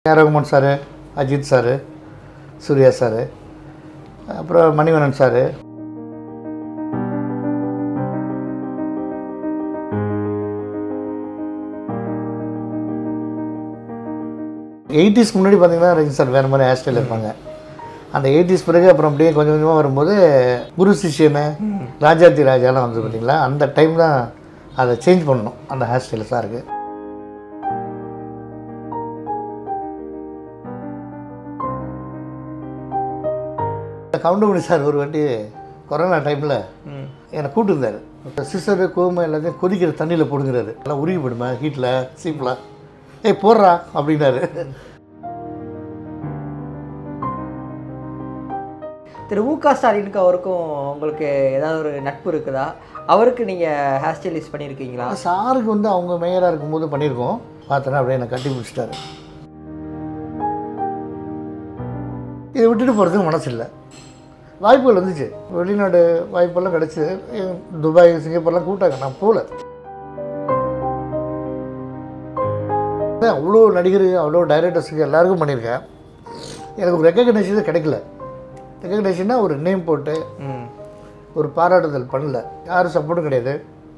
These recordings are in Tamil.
ஏ Rahman sir Ajith sir Suriya sir அப்புறம் மணிவண்ணன் சார் எயிட்டிஸ்க்கு முன்னாடி பார்த்தீங்கன்னா ரஜினி சார் வேறு மாதிரி ஹேர் ஸ்டைல் இருப்பாங்க அந்த எயிட்டிஸ் பிறகு அப்புறம் அப்படியே கொஞ்சம் கொஞ்சமாக வரும்போது குரு சிஷியனு ராஜாதி ராஜாலாம் வந்து பார்த்தீங்களா அந்த டைம் தான் அதை சேஞ்ச் பண்ணணும் அந்த ஹேர் ஸ்டைல் சாருக்கு கவுண்டமணி சார் ஒரு வாட்டி கொரோனா டைமில் என்னை கூப்பிட்டுருந்தாரு சிஸ்டர் கோமை எல்லாத்தையும் கொதிக்கிற தண்ணியில் போடுங்கிறாரு எல்லாம் உருகி போடுமா ஹீட்டில் சீப்பில் ஏய் போடுறா அப்படின்னாரு திரு மு க ஸ்டாலினுக்கு அவருக்கும் உங்களுக்கு ஏதாவது ஒரு நட்பு இருக்குதா அவருக்கு நீங்கள் ஹேர் ஸ்டைலிஸ்ட் பண்ணியிருக்கீங்களா சாருக்கு வந்து அவங்க மேயராக இருக்கும்போது பண்ணியிருக்கோம் பார்த்தோன்னா அப்படியே என்னை கட்டி பிடிச்சிட்டாரு இதை விட்டுட்டு போகிறதுக்கு மனசு இல்லை வாய்ப்புகள் வந்துச்சு வெளிநாடு வாய்ப்பெல்லாம் கிடச்சி துபாய் சிங்கப்பூர்லாம் கூப்பிட்டாங்க நான் போகல அவ்வளோ நடிகர் அவ்வளோ டைரக்டர்ஸுக்கு எல்லாருக்கும் பண்ணியிருக்கேன் எனக்கு ஒரு ரெக்கக்னேஷன் கிடைக்கல ரெக்கக்னேஷன்னா ஒரு நேம் போட்டு ம் ஒரு பாராட்டுதல் பண்ணல யாரும் சப்போர்ட்டும் கிடையாது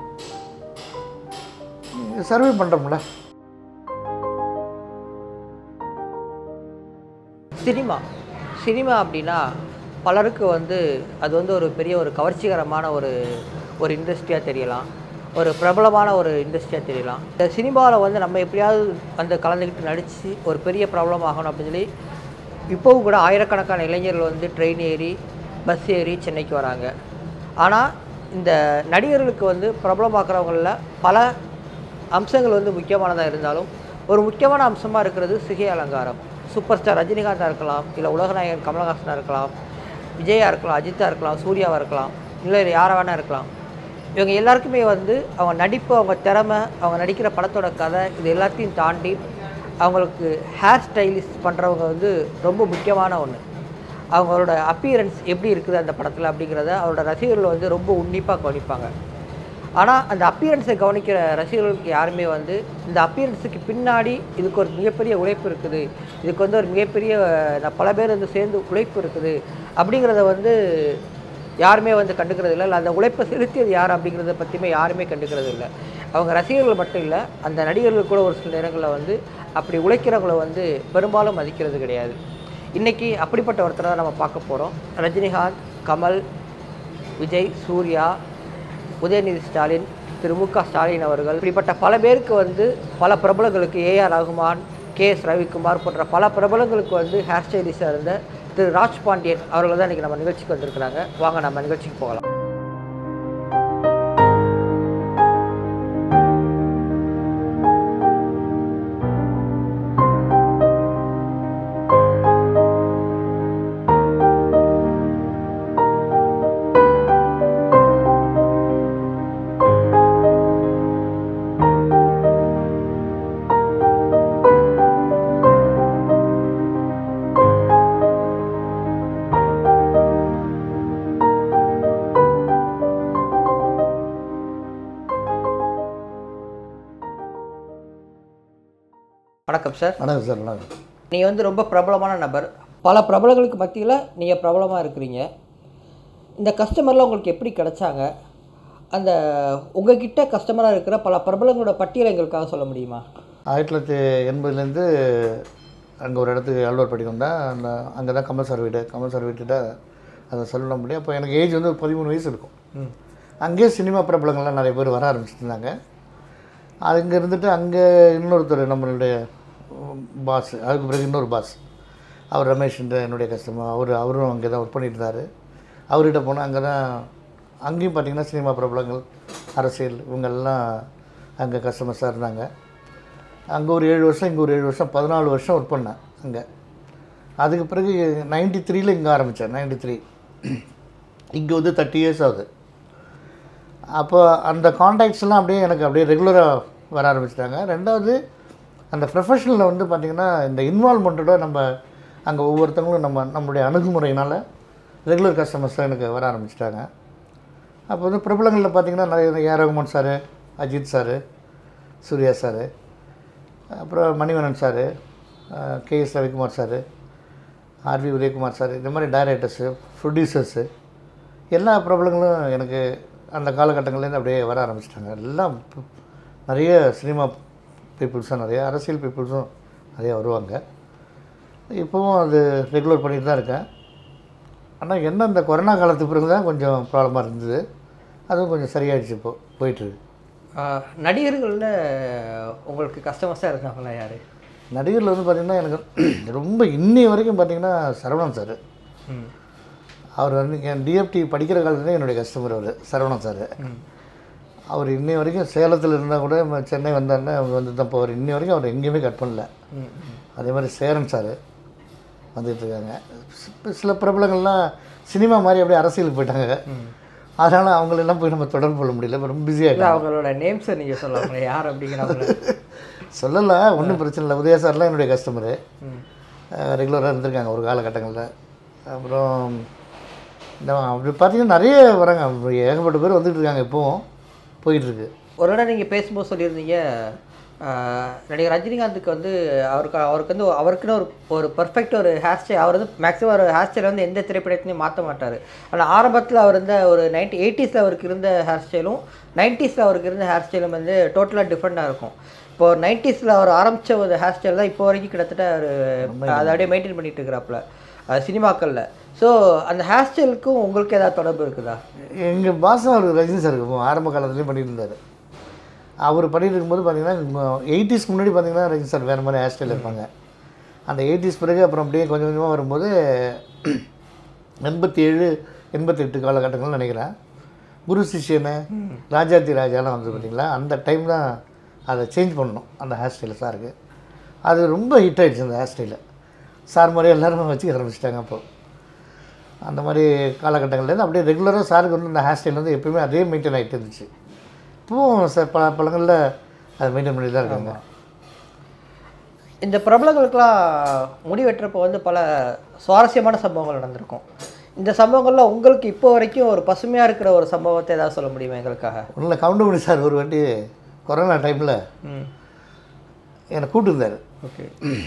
சர்வே பண்ணுறோம்ல சினிமா சினிமா அப்படின்னா பலருக்கு வந்து அது வந்து ஒரு பெரிய ஒரு கவர்ச்சிகரமான ஒரு ஒரு இண்டஸ்ட்ரியாக தெரியலாம் ஒரு பிரபலமான ஒரு இண்டஸ்ட்ரியாக தெரியலாம் இந்த சினிமாவில் வந்து நம்ம எப்படியாவது அந்த கலந்துக்கிட்டு நடித்து ஒரு பெரிய பிரபலம் ஆகணும் அப்படின்னு சொல்லி இப்போவும் கூட ஆயிரக்கணக்கான இளைஞர்கள் வந்து ட்ரெயின் ஏறி பஸ் ஏறி சென்னைக்கு வராங்க ஆனால் இந்த நடிகர்களுக்கு வந்து பிரபலமாக்குறவங்களில் பல அம்சங்கள் வந்து முக்கியமானதாக இருந்தாலும் ஒரு முக்கியமான அம்சமாக இருக்கிறது சிகை அலங்காரம் சூப்பர் ஸ்டார் ரஜினிகாந்தாக இருக்கலாம் இல்லை உலகநாயகன் கமலஹாசனாக இருக்கலாம் விஜயா இருக்கலாம் அஜித்தா இருக்கலாம் சூர்யாவாக இருக்கலாம் இல்லை யாரை வேணா இருக்கலாம் இவங்க எல்லாருக்குமே வந்து அவங்க நடிப்பு அவங்க திறமை அவங்க நடிக்கிற படத்தோட கதை இது எல்லாத்தையும் தாண்டி அவங்களுக்கு ஹேர் ஸ்டைலிஸ்ட் பண்ணுறவங்க வந்து ரொம்ப முக்கியமான ஒன்று அவங்களோட அப்பியரன்ஸ் எப்படி இருக்குது அந்த படத்தில் அப்படிங்கிறத அவரோட ரசிகர்கள் வந்து ரொம்ப உன்னிப்பாக கவனிப்பாங்க ஆனால் அந்த அப்பியரன்ஸை கவனிக்கிற ரசிகர்களுக்கு யாருமே வந்து இந்த அப்பியரன்ஸுக்கு பின்னாடி இதுக்கு ஒரு மிகப்பெரிய உழைப்பு இருக்குது இதுக்கு வந்து ஒரு மிகப்பெரிய நான் பல பேர் வந்து சேர்ந்து உழைப்பு இருக்குது அப்படிங்கிறத வந்து யாருமே வந்து கண்டுக்கிறது இல்லை இல்லை அந்த உழைப்பை செலுத்தியது யார் அப்படிங்கிறத பற்றியுமே யாருமே கண்டுக்கிறது இல்லை அவங்க ரசிகர்கள் மட்டும் இல்லை அந்த நடிகர்கள் கூட ஒரு சில நேரங்களில் வந்து அப்படி உழைக்கிறவங்கள வந்து பெரும்பாலும் மதிக்கிறது கிடையாது இன்றைக்கி அப்படிப்பட்ட ஒருத்தரை தான் நம்ம பார்க்க போகிறோம் ரஜினிகாந்த் கமல் விஜய் சூர்யா உதயநிதி ஸ்டாலின் திரு மு க ஸ்டாலின் அவர்கள் இப்படிப்பட்ட பல பேருக்கு வந்து பல பிரபலங்களுக்கு A R Rahman K S Ravikumar போன்ற பல பிரபலங்களுக்கு வந்து ஹேர் ஸ்டைலிஸ்டாக இருந்த திரு ராஜ் பாண்டியன் அவர்கள் தான் இன்றைக்கி நம்ம நிகழ்ச்சிக்கு வந்திருக்கிறாங்க வாங்க நம்ம நிகழ்ச்சிக்கு போகலாம் வணக்கம் சார் வணக்கம் சார் வணக்கம் நீங்கள் வந்து ரொம்ப பிரபலமான நபர் பல பிரபலங்களுக்கு மத்தியில் நீங்கள் பிரபலமாக இருக்கிறீங்க இந்த கஸ்டமர்லாம் உங்களுக்கு எப்படி கிடைச்சாங்க அந்த உங்ககிட்ட கஸ்டமராக இருக்கிற பல பிரபலங்களோட பட்டியலை எங்களுக்காக சொல்ல முடியுமா ஆயிரத்தி தொள்ளாயிரத்தி எண்பதுலேருந்து அங்கே ஒரு இடத்துக்கு ஆழ்வார்பட்டி வந்தேன் அந்த அங்கே தான் கமல் சார் வீடு கமல் சார் வீட்டுகிட்ட அதை சொல்ல முடியும் அப்போ எனக்கு ஏஜ் வந்து ஒரு பதிமூணு வயசு இருக்கும் அங்கேயே சினிமா பிரபலங்கள்லாம் நிறைய பேர் வர ஆரம்பிச்சிருந்தாங்க அங்கே இருந்துட்டு அங்கே இன்னொருத்தர் நம்மளுடைய பாஸ் அதுக்கு பிறகு இன்னொரு பாஸ் அவர் ரமேஷ்ன்ற என்னுடைய கஸ்டமர் அவர் அவரும் அங்கே தான் ஒர்க் பண்ணிட்டு இருந்தார் அவர்கிட்ட போனால் அங்கே தான் அங்கேயும் பார்த்தீங்கன்னா சினிமா பிரபலங்கள் அரசியல் இவங்கெல்லாம் அங்கே கஸ்டமர்ஸாக இருந்தாங்க அங்கே ஒரு ஏழு வருஷம் இங்கே ஒரு ஏழு வருஷம் பதினாலு வருஷம் ஒர்க் பண்ணேன் அங்கே அதுக்கு பிறகு நைன்டி த்ரீல இங்கே ஆரம்பித்தேன் நைன்டி த்ரீ இங்கே வந்து தேர்ட்டி இயர்ஸ் ஆகுது அப்போ அந்த காண்டாக்ட்ஸ்லாம் அப்படியே எனக்கு அப்படியே ரெகுலராக வர ஆரம்பிச்சிட்டாங்க ரெண்டாவது அந்த ப்ரொஃபஷனில் வந்து பார்த்திங்கன்னா இந்த இன்வால்மெண்ட்டோட நம்ம அங்கே ஒவ்வொருத்தவங்களும் நம்ம நம்மளுடைய அணுகுமுறையினால் ரெகுலர் கஸ்டமர்ஸ் எனக்கு வர ஆரம்பிச்சிட்டாங்க அப்போ வந்து பிரபலங்களில் பார்த்திங்கன்னா நிறைய A Rahman sir Ajith sir Suriya sir அப்புறம் Manivannan sir K S Ravikumar sir R V Udayakumar sir இந்த மாதிரி டைரக்டர்ஸு ப்ரொடியூசர்ஸு எல்லா பிரபலங்களும் எனக்கு அந்த காலகட்டங்கள்லேருந்து அப்படியே வர ஆரம்பிச்சிட்டாங்க எல்லாம் ப- நிறைய சினிமா பீப்புள்ஸும் நிறைய அரசியல் பீப்புள்ஸும் நிறைய வருவாங்க இப்போவும் அது ரெகுலர் பண்ணிட்டு தான் இருக்கேன் ஆனால் என்ன இந்த கொரோனா காலத்துக்கு பிறகு தான் கொஞ்சம் ப்ராப்ளமாக இருந்தது அதுவும் கொஞ்சம் சரியாயிடுச்சு இப்போ போயிட்டுருக்கு ஆஹ் நடிகர்களில் உங்களுக்கு கஸ்டமர்ஸாக இருந்தாங்களா யார் நடிகரில் வந்து பார்த்திங்கன்னா எனக்கு ரொம்ப இன்னி வரைக்கும் பார்த்திங்கன்னா சரவணன் சார் ம் அவர் வந்து என் டிஎஃப்டி படிக்கிற காலத்துலேயே என்னுடைய கஸ்டமர் அவர் சரவணன் சார் ம் அவர் இன்னி வரைக்கும் சேலத்தில் இருந்தால் கூட ம- சென்னை வந்தாருன்னா அவங்க வந்து தான் போவார் இன்னி வரைக்கும் அவர் எங்கேயுமே கட் பண்ணல ம் ம். அதே மாதிரி சேரன் சார் வந்துட்டு இருக்காங்க சி- சில பிரபலங்கள்லாம் சினிமா மாதிரி அப்படியே அரசியலுக்கு போயிட்டாங்க அதனால் அவங்களெல்லாம் போய் நம்ம தொடர்பு கொள்ள முடியல இப்ப ரொம்ப பிஸியாக இல்லை அவங்களோட நேம்ஸை நீங்கள் சொல்லலாம் யார் அப்படிங்கிறவங்கள சொல்லலை ஒன்றும் பிரச்சனை இல்லை உதயா சார்லாம் என்னுடைய கஸ்டமரு ம் ரெகுலராக இருந்திருக்காங்க ஒரு காலகட்டங்களில் அப்புறம் இந்த அப்படி பார்த்தீங்கன்னா நிறைய வராங்க ஏகப்பட்ட பேர் வந்துட்டு இருக்காங்க இப்போவும் போயிட்டுருக்கு ஒரு இடம் நீங்கள் பேசும்போது சொல்லியிருந்தீங்க ஆஹ், நடிகர் ரஜினிகாந்துக்கு வந்து அவருக்கு அவருக்கு வந்து அவருக்குன்னு ஒரு ஒரு பர்ஃபெக்ட் ஒரு ஹேர் ஸ்டைல் அவர் வந்து மேக்ஸிமம் ஒரு ஹேர் ஸ்டைல் வந்து எந்த திரைப்படத்துலையும் மாற்ற மாட்டார் ஆனால் ஆரம்பத்தில் அவர் இருந்த ஒரு நைன்டி எயிட்டிஸில் அவருக்கு இருந்த ஹேர் ஸ்டைலும் நைன்டிஸில் அவருக்கு இருந்த ஹேர் ஸ்டைலும் வந்து டோட்டலாக டிஃப்ரெண்ட்டாக இருக்கும் இப்போ நைன்டிஸில் அவர் ஆரம்பித்த ஒரு ஹேர் ஸ்டைல் தான் இப்போ வரைக்கும் கிட்டத்தட்ட அவர் அதை அப்படியே மெயின்டைன் பண்ணிட்டு இருக்கிறாப்புல சினிமாக்களில் ஸோ அந்த ஹேர் ஸ்டைலுக்கும் உங்களுக்கு ஏதாவது தொடர்பு இருக்குதா எங்கள் பாசம் அவர் ரஜினி சார் இருக்கும் ஆரம்ப காலத்துலேயும் பண்ணிட்டு இருந்தார் அவர் பண்ணிட்டு இருக்கும்போது பார்த்தீங்கன்னா எயிட்டிஸ்க்கு முன்னாடி பார்த்தீங்கன்னா ரஜினி சார் வேறு மாதிரி ஹேர் ஸ்டைல் இருப்பாங்க அந்த எயிட்டிஸ் பிறகு அப்புறம் அப்படியே கொஞ்சம் கொஞ்சமாக வரும்போது எண்பத்தி ஏழு எண்பத்தெட்டு காலகட்டங்கள்னு நினைக்கிறேன் குரு சிஷ்யனு ராஜாதி ராஜாலாம் வந்து பார்த்தீங்களா அந்த டைம் தான் அதை சேஞ்ச் பண்ணணும் அந்த ஹேர் ஸ்டைல் சாருக்கு அது ரொம்ப ஹிட் ஆயிடுச்சு அந்த ஹேர் ஸ்டைலு சார் மாதிரி எல்லாரும் வச்சுக்க ஆரம்பிச்சிட்டாங்க அப்போ அந்த மாதிரி காலகட்டங்கள்லேருந்து அப்படியே ரெகுலராக சாருக்கு வந்து அந்த ஹேர் ஸ்டைல் வந்து எப்பயுமே அதே மெயின்டைன் ஆகிட்டு இருந்துச்சு இப்போவும் சார் பல பழங்களில் அதை மெயின்டைன் பண்ணி தான் இருக்காங்க இந்த பிரபலங்களுக்கெல்லாம் முடி வெட்டுறப்போ வந்து பல சுவாரஸ்யமான சம்பவங்கள் நடந்திருக்கும் இந்த சம்பவங்கள்ல உங்களுக்கு இப்போ வரைக்கும் ஒரு பசுமையாக இருக்கிற ஒரு சம்பவத்தை ஏதாவது சொல்ல முடியுமா எங்களுக்காக ஒன்றில் கவுண்டமணி சார் ஒரு வாட்டி கொரோனா டைமில் ம் என்னை கூப்பிட்டுருந்தார் ஓகே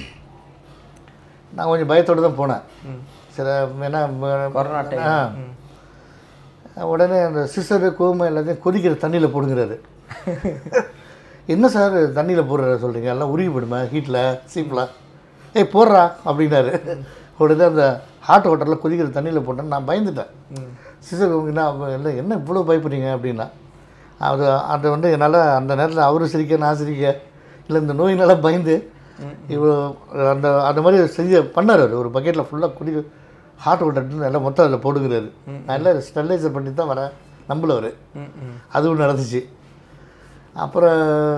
நான் கொஞ்சம் பயத்தோடு தான் போனேன் ம் சில ஏன்னா கொரோனா டைம் ஆ. உடனே அந்த சிசரு கோமை எல்லாத்தையும் கொதிக்கிற தண்ணியில் போடுங்கிறாரு என்ன சார் தண்ணியில் போடுற சொல்கிறீங்க எல்லாம் உருகி போயிடுமா ஹீட்டில் சீப்பில் ஏய் போடுறா அப்படின்னாரு உடனே அந்த ஹாட் வாட்டரில் கொதிக்கிற தண்ணியில் போட்டேன் நான் பயந்துட்டேன் ம் சிசர் கோமிங்கன்னா இல்லை என்ன இவ்வளோ பயப்படுறீங்க அப்படின்னா அது அதை வந்து என்னால் அந்த நேரத்தில் அவரும் சிரிக்க நான் சிரிக்க இல்லை இந்த நோயினால பயந்து இவ்வளோ அந்த அந்த மாதிரி செஞ்சு பண்ணார் அவர் ஒரு பக்கெட்டில் ஃபுல்லாக குடி ஹாட் வாட்டர் எல்லாம் மொத்தம் அதில் போடுங்கிறாரு நான் எல்லாம் ஸ்டெர்லைசர் பண்ணி தான் வரேன் நம்பல அவர் ம் ம் அதுவும் நடந்துச்சு அப்புறம்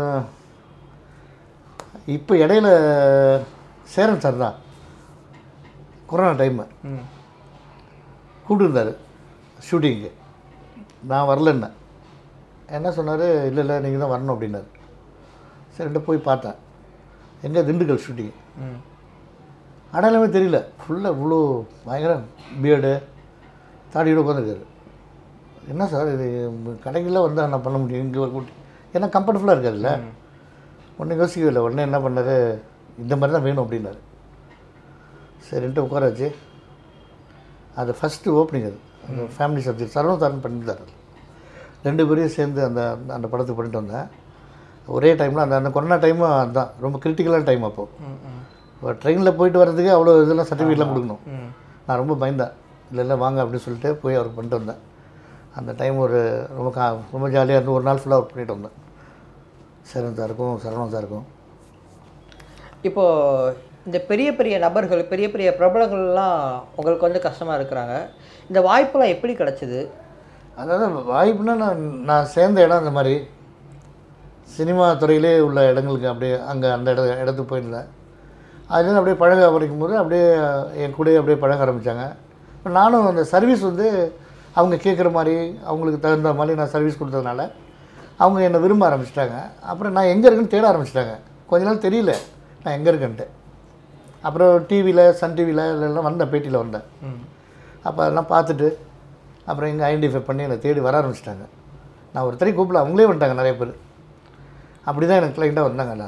இப்போ இடையில சேரன் சார் தான் கொரோனா டைமு ம் கூப்பிட்டுருந்தாரு ஷூட்டிங்க்கு நான் வரலன்னேன் என்ன சொன்னார் இல்லை இல்லை நீங்கள் தான் வரணும் அப்படின்னாரு சரின்ட்டு போய் பார்த்தேன் எங்கே திண்டுக்கல் ஷூட்டிங் ம் அடையாளமே தெரியல ஃபுல்லாக இவ்வளோ பயங்கர பியர்டு தாடியோட உட்காந்துருக்காரு என்ன சார் இது கடைகளில் வந்து நான் பண்ண முடியும் இங்கே ஒரு கூட்டி ஏன்னா கம்ஃபர்டபுளாக இருக்காதுல்ல ஒன்றும் யோசிக்கவே இல்லை உடனே என்ன பண்ணாரு இந்த மாதிரி தான் வேணும் அப்படின்னாரு சரின்ட்டு உட்கார வச்சு அது ஃபஸ்ட்டு ஓப்பனிங் அது அந்த ஃபேமிலி சப்ஜெக்ட் சரவணதாரன் பண்ணியிருந்தார் அதுல. ரெண்டு பேரையும் சேர்ந்து அந்த அந்த படத்துக்கு பண்ணிட்டு வந்தேன் ஒரே டைமில் அந்த அந்த கொரோனா டைமும் அதுதான் ரொம்ப கிரிட்டிக்கலான டைம் அப்போது ம் ம் இப்போ ட்ரெயினில் போயிட்டு வர்றதுக்கு அவ்வளோ இதெல்லாம் சர்டிஃபிகேட்லாம் கொடுக்கணும் ம் நான் ரொம்ப பயந்தேன் இல்லை இல்லை வாங்க அப்படின்னு சொல்லிட்டு போய் அவருக்கு பண்ணிட்டு வந்தேன் அந்த டைம் ஒரு ரொம்ப கா ரொம்ப ஜாலியாக இருந்து ஒரு நாள் ஃபுல்லாக ஒர்க் பண்ணிட்டு வந்தேன் சரண் சாருக்கும் சரவணன் சாருக்கும் இப்போ இந்த பெரிய பெரிய நபர்கள் பெரிய பெரிய பிரபலங்கள்லாம் உங்களுக்கு வந்து கஷ்டமாக இருக்கிறாங்க இந்த வாய்ப்பெல்லாம் எப்படி கிடச்சிது அதாவது வாய்ப்புனா நான் நான் சேர்ந்த இடம் அந்த மாதிரி சினிமா துறையிலே உள்ள இடங்களுக்கு அப்படியே அங்கே அந்த இட இடத்துக்கு போயிருந்தேன் அதுலேருந்து அப்படியே பழக ஆரம்பிக்கும் போது அப்படியே என் கூடயே அப்படியே பழக ஆரம்பித்தாங்க இப்போ நானும் அந்த சர்வீஸ் வந்து அவங்க கேட்குற மாதிரி அவங்களுக்கு தகுந்த மாதிரி நான் சர்வீஸ் கொடுத்ததுனால அவங்க என்னை விரும்ப ஆரம்பிச்சிட்டாங்க அப்புறம் நான் எங்கே இருக்குன்னு தேட ஆரம்பிச்சிட்டாங்க கொஞ்ச நாள் தெரியல நான் எங்கே இருக்கேன்ட்டு அப்புறம் டிவியில் சன் டிவியில் எல்லாம் வந்தேன் பேட்டியில் வந்தேன் ம் அப்போ அதெல்லாம் பார்த்துட்டு அப்புறம் இங்கே ஐடென்டிஃபை பண்ணி என்னை தேடி வர ஆரம்பிச்சிட்டாங்க நான் ஒருத்தரையும் கூப்பிடல அவங்களே வந்துட்டாங்க நிறைய பேர் அப்படி தான் எனக்கு கிளைண்ட்டாக வந்தாங்க எல்லாரும்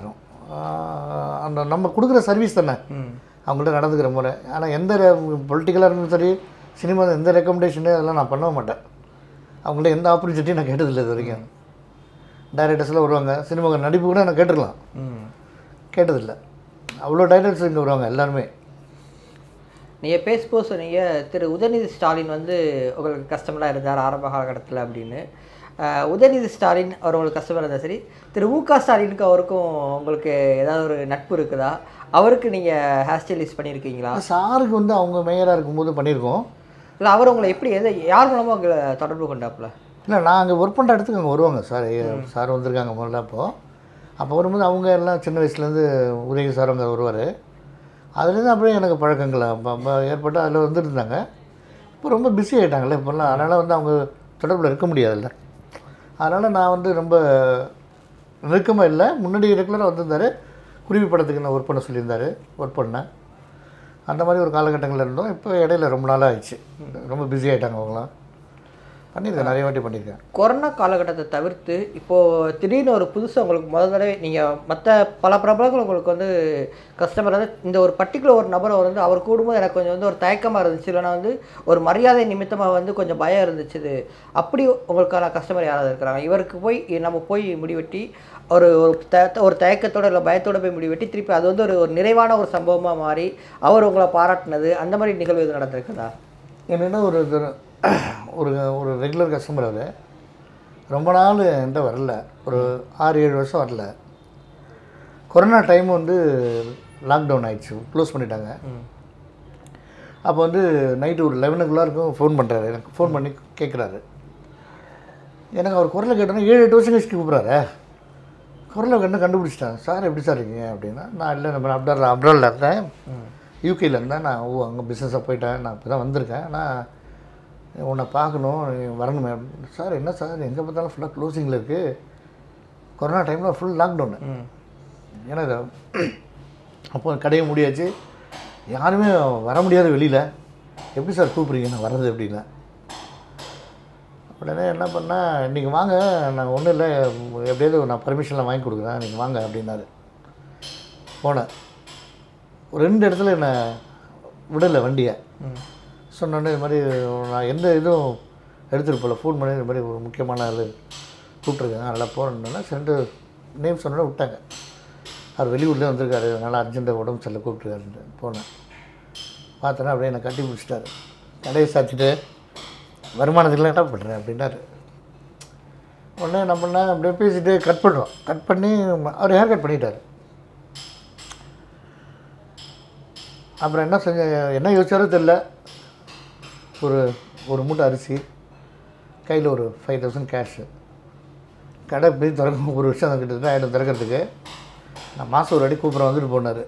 ஆஹ் அந்த நம்ம கொடுக்குற சர்வீஸ் தானே ம் அவங்கள்ட்ட நடந்துக்கிற முறை ஆனால் எந்த பொலிட்டிக்கலாக இருந்தாலும் சரி சினிமா எந்த ரெக்கமெண்டேஷனு அதெல்லாம் நான் பண்ண மாட்டேன் அவங்கள்ட்ட எந்த ஆப்பர்ச்சுனிட்டியும் நான் கேட்டதில்லை இது வரைக்கும் டைரக்டர்ஸ்லாம் வருவாங்க சினிமா நடிப்பு கூட நான் கேட்டிருக்கலாம் ம் கேட்டதில்லை அவ்வளோ டைரக்டர்ஸ் இங்கே வருவாங்க எல்லாருமே நீங்கள் பேசும்போது சொன்னீங்க திரு உதயநிதி ஸ்டாலின் வந்து உங்களுக்கு கஸ்டமராக இருந்தார் ஆரம்ப காலகட்டத்தில் அப்படின்னு அஹ், உதயநிதி ஸ்டாலின் அவர் உங்களுக்கு கஸ்டமர் இருந்தால் சரி திரு மு க ஸ்டாலினுக்கு அவருக்கும் உங்களுக்கு ஏதாவது ஒரு நட்பு இருக்குதா அவருக்கு நீங்கள் ஹேர் ஸ்டைலிஸ்ட் பண்ணியிருக்கீங்களா சாருக்கு வந்து அவங்க மேயராக இருக்கும்போது பண்ணியிருக்கோம் இல்லை அவர் உங்களை எப்படி எது யார் மூலமாக உங்களை தொடர்பு கொண்டாப்புல இல்லை நான் அங்கே ஒர்க் பண்ணுற இடத்துக்கு அங்கே வருவாங்க சார் சார் வந்திருக்காங்க முதல்ல அப்போது அப்போ வரும்போது அவங்க எல்லாம் சின்ன வயசுலேருந்து உதவி சார் அங்கே வருவார் அதுலேருந்து அப்படியே எனக்கு பழக்கங்கள் அப்ப- அப்ப ஏற்பட்டு அதில் வந்துருந்தாங்க இப்போ ரொம்ப பிஸி ஆகிட்டாங்கல்ல இப்போல்லாம் அதனால் வந்து அவங்க தொடர்பில் இருக்க முடியாதுல்ல அதனால் நான் வந்து ரொம்ப நெருக்கமாக இல்லை முன்னாடி ரெகுலராக வந்திருந்தார் குருவி படத்துக்கு நான் ஒர்க் பண்ண சொல்லியிருந்தார் ஒர்க் பண்ணேன் அந்த மாதிரி ஒரு காலகட்டங்களில் இருந்தோம் இப்போ இடையில ரொம்ப நாளாக ஆயிடுச்சு ரொம்ப பிஸி ஆகிட்டாங்க அவங்களாம் பண்ணியிருக்கேன் நிறைய வாட்டி பண்ணியிருக்கேன் கொரோனா காலகட்டத்தை தவிர்த்து இப்போது திடீர்னு ஒரு புதுசாக உங்களுக்கு முதல் தடவை நீங்கள் மற்ற பல பிரபலங்கள் உங்களுக்கு வந்து கஸ்டமர் வந்து இந்த ஒரு பர்டிகுலர் ஒரு நபரை வந்து அவர் கூடும்போது எனக்கு கொஞ்சம் வந்து ஒரு தயக்கமாக இருந்துச்சு இல்லைனா வந்து ஒரு மரியாதை நிமித்தமாக வந்து கொஞ்சம் பயம் இருந்துச்சு இது. அப்படி உங்களுக்கான கஸ்டமர் யாராவது இருக்கிறாங்க இவருக்கு போய் நம்ம போய் முடிவெட்டி ஒரு ஒரு த ஒரு தயக்கத்தோட இல்லை பயத்தோட போய் முடிவெட்டி திருப்பி அது வந்து ஒரு ஒரு நிறைவான ஒரு சம்பவமாக மாறி அவர் உங்களை பாராட்டினது அந்த மாதிரி நிகழ்வு எதுவும் நடந்திருக்குதா என்னென்னா ஒரு இது- ஒரு ஒரு ரெகுலர் கஸ்டமர் அவர் ரொம்ப நாள் என்கிட்ட வரல ஒரு ஆறு ஏழு வருஷம் வரல கொரோனா டைம் வந்து லாக்டவுன் ஆயிடுச்சு க்ளோஸ் பண்ணிட்டாங்க அப்போ வந்து நைட்டு ஒரு லெவனுக்குள்ளே இருக்கும் ஃபோன் பண்ணுறாரு எனக்கு ஃபோன் பண்ணி கேட்குறாரு எனக்கு அவர் குரலை கேட்டோன்னா ஏழு எட்டு வருஷம் கழிச்சு கூப்பிட்றாரு குரலை கண்டு கண்டுபிடிச்சிட்டேன் சார் எப்படி சார் இருக்கீங்க அப்படின்னா நான் இல்லை நம்ம அப்டாரில் அப்ராடில் இருந்தேன் யூகேயில் இருந்தேன் நான் ஓ அங்கே பிஸ்னஸாக போயிட்டேன் நான் இப்போ தான் வந்திருக்கேன் நான் உன்னை பார்க்கணும் நீ வரணுமே அப்படின்னு. சார் என்ன சார் எங்கே பார்த்தாலும் ஃபுல்லாக க்ளோசிங்கில் இருக்குது கொரோனா டைமில் ஃபுல் லாக்டவுனு ம் ஏன்னா இது அப்போ கடையும் முடியாச்சு யாருமே வர முடியாது வெளியில் எப்படி சார் கூப்பிட்றீங்க நான் வர்றது அப்படின்னா உடனே என்ன பண்ணேன் நீங்கள் வாங்க நான் ஒன்றும் இல்லை எப்படியாவது நான் பர்மிஷன்லாம் வாங்கி கொடுக்குறேன் நீங்கள் வாங்க அப்படின்னாரு போனேன் ஒரு ரெண்டு இடத்துல என்னை விடலை வண்டியை ம் சொன்னோன்னே இது மாதிரி நான் எந்த இதுவும் எடுத்துகிட்டு போகல ஃபோன் பண்ணி இது மாதிரி ஒரு முக்கியமான ஆள் கூப்பிட்ருக்காங்க அதெல்லாம் போகிறேன்னா சென்று நேம் சொன்னோன்னே விட்டாங்க அவர் வெளியூர்லேயே வந்திருக்காரு அதனால் அர்ஜென்ட்டாக உடம்பு சரியில்லை கூப்பிட்ருக்காருன்ட்டு போனேன் பார்த்தோன்னா அப்படியே என்னை கட்டி பிடிச்சிட்டாரு கடையை சாத்திட்டு வருமானத்துக்குலாம் என்ன பண்ணுறேன் அப்படின்னாரு உடனே என்ன பண்ணேன் அப்படியே பேசிட்டு கட் பண்ணுறோம் கட் பண்ணி அவர் ஹேர் கட் பண்ணிட்டார் அப்புறம் என்ன செஞ்ச என்ன யோசிச்சாரோ தெரில ஒரு ஒரு மூட்டை அரிசி கையில் ஒரு ஃபைவ் தௌசண்ட் கேஷு கடை போய் திறக்க ஒரு வருஷம் கிட்டத்தட்ட ஆகிடும் திறக்கிறதுக்கு நான் மாதம் ஒரு அடி கூப்பிட்ற வந்துட்டு போனார்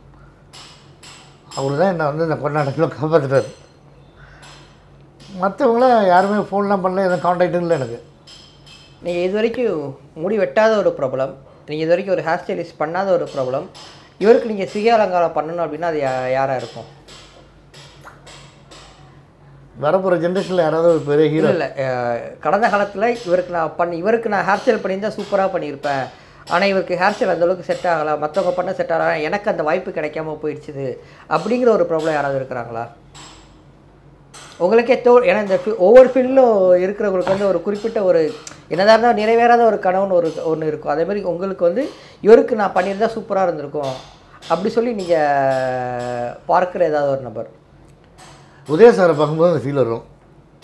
அவர் தான் என்னை வந்து இந்த கொரோனா டைமில் காப்பாற்றிட்டார் மற்றவங்களாம் யாருமே ஃபோன்லாம் பண்ணல எதுவும் கான்டாக்டும் இல்லை எனக்கு நீங்கள் இது வரைக்கும் முடி வெட்டாத ஒரு ப்ராப்ளம் நீங்கள் இது வரைக்கும் ஒரு ஹேர் ஸ்டைலிஸ்ட் பண்ணாத ஒரு ப்ராப்ளம் இவருக்கு நீங்கள் சுய அலங்காரம் பண்ணணும் அப்படின்னா அது யா யாராக இருக்கும் வரப்போகிற ஜென்ரேஷனில் யாராவது ஒரு பெரிய ஹீரோ இல்லை கடந்த காலத்தில் இவருக்கு நான் பண்ணி இவருக்கு நான் ஹேர் ஸ்டைல் பண்ணியிருந்தால் சூப்பராக பண்ணியிருப்பேன் ஆனால் இவருக்கு ஹேர் ஸ்டைல் அந்தளவுக்கு செட் ஆகலை மற்றவங்க பண்ண செட் ஆகல எனக்கு அந்த வாய்ப்பு கிடைக்காம போயிடுச்சுது அப்படிங்கிற ஒரு ப்ராப்ளம் யாராவது இருக்கிறாங்களா உங்களுக்கே தோ ஏன்னா இந்த fi- ஒவ்வொரு ஃபீல்டிலும் இருக்கிறவங்களுக்கு வந்து ஒரு குறிப்பிட்ட ஒரு என்னதான் இருந்தால் நிறைவேறாத ஒரு கனவுன்னு ஒரு ஒன்று இருக்கும் அதே மாதிரி உங்களுக்கு வந்து இவருக்கு நான் பண்ணியிருந்தா சூப்பராக இருந்திருக்கும் அப்படி சொல்லி நீங்கள் பார்க்குற ஏதாவது ஒரு நபர் உதய சாரை பார்க்கும்போது அந்த ஃபீல் வரும்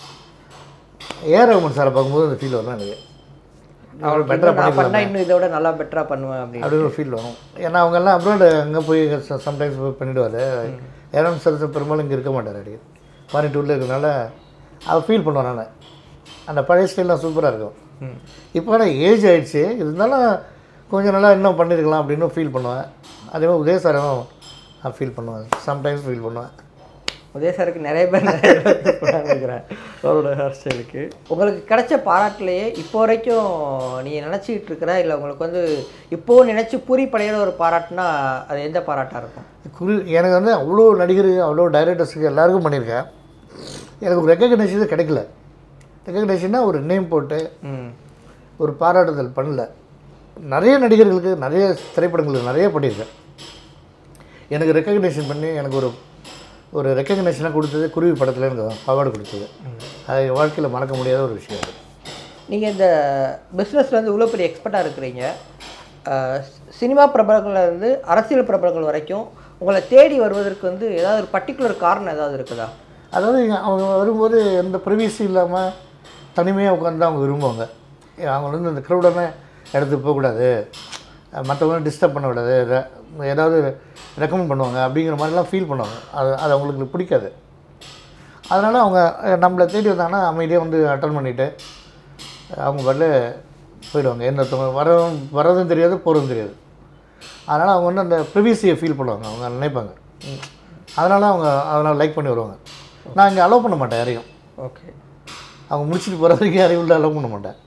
ஏ ரகுமன் சாரை பார்க்கும்போது அந்த ஃபீல் வரும் எனக்கு அவர் பெட்டராக நான் பண்ணிக்கலாம் பண்ணால் இன்னும் இதோட நல்லா பெட்டராக பண்ணுவேன் அப்படின்னு அப்படின்னு ஒரு ஃபீல் வரும் ஏன்னா அவங்கெல்லாம் அப்ராடு அங்கே போய் சம்டைம்ஸ் போய் பண்ணிவிடுவார் ஏரம் சார் பெரும்பாலும் இங்கே இருக்க மாட்டார் அடி ஃபாரின் டூரில் இருக்கிறனால அவர் ஃபீல் பண்ணுவேன் நான் அந்த பழைய ஸ்டைல்லாம் சூப்பராக இருக்கும் ம் இப்போ ஆனால் ஏஜ் ஆயிடுச்சு இருந்தாலும் கொஞ்சம் நல்லா இன்னும் பண்ணியிருக்கலாம் அப்படின்னு ஃபீல் பண்ணுவேன் அதே மாதிரி உதய சாரும் நான் ஃபீல் பண்ணுவேன் சம்டைம்ஸ் ஃபீல் பண்ணுவேன் உதய சாருக்கு நிறைய பேர் நிறைய பேர் நினைக்கிறேன் அவரோட ஹேர் ஸ்டைலுக்கு உங்களுக்கு கிடைச்ச பாராட்டுலையே இப்போ வரைக்கும் நீங்கள் நினச்சிக்கிட்டு இருக்கிற இல்லை உங்களுக்கு வந்து இப்போவும் நினச்சி பூரிப்படைகிற ஒரு பாராட்டுனா அது எந்த பாராட்டாக இருக்கும் குறி எனக்கு வந்து அவ்வளோ நடிகர் அவ்வளோ டைரக்டர்ஸுக்கு எல்லாருக்கும் பண்ணியிருக்கேன் எனக்கு ஒரு ரெக்கக்னேஷன் கிடைக்கல ரெக்கக்னேஷன்னா ஒரு நேம் போட்டு ம் ஒரு பாராட்டுதல் பண்ணல நிறைய நடிகர்களுக்கு நிறைய திரைப்படங்களுக்கு நிறைய பண்ணியிருக்கேன் எனக்கு ரெக்கக்னேஷன் பண்ணி எனக்கு ஒரு ஒரு ரெக்கக்னேஷனாக கொடுத்தது குருவி படத்தில் எனக்கு அவார்டு கொடுத்தது அது என் வாழ்க்கையில் மறக்க முடியாத ஒரு விஷயம் அது நீங்கள் இந்த பிஸ்னஸில் வந்து இவ்வளோ பெரிய எக்ஸ்பர்ட்டாக இருக்கிறீங்க அஹ், சினிமா பிரபலங்கள்ல இருந்து அரசியல் பிரபலங்கள் வரைக்கும் உங்களை தேடி வருவதற்கு வந்து ஏதாவது ஒரு பர்டிகுலர் காரணம் ஏதாவது இருக்குதா அதாவது இங்க அவங்க வரும்போது எந்த ப்ரைவசி இல்லாமல் தனிமையாக உட்காந்து அவங்க விரும்புவாங்க ஏ, அவங்க வந்து இந்த க்ரௌடான இடத்துக்கு போகக்கூடாது மற்றவங்க டிஸ்டர்ப் பண்ணக்கூடாது ரெ- ஏதாவது ரெக்கமெண்ட் பண்ணுவாங்க அப்படிங்கிற மாதிரிலாம் ஃபீல் பண்ணுவாங்க அது அது அவங்களுக்கு பிடிக்காது அதனால் அவங்க அஹ், நம்மளை தேடி வந்தாங்கன்னா அமைதியாக வந்து அட்டன் பண்ணிவிட்டு அவங்க பாட்டில் போயிடுவாங்க என்னத்தவங்க வர வரதும் தெரியாது போகிறதும் தெரியாது அதனால் அவங்க வந்து அந்த ப்ரிவியஸியை ஃபீல் பண்ணுவாங்க அவங்க நினைப்பாங்க அதனால் அவங்க அதனால் லைக் பண்ணி வருவாங்க நான் இங்கே அலோவ் பண்ண மாட்டேன் யாரையும் ஓகே அவங்க முடிச்சுட்டு போகிற வரைக்கும் யாரையும் உள்ள அலோவ் பண்ண மாட்டேன்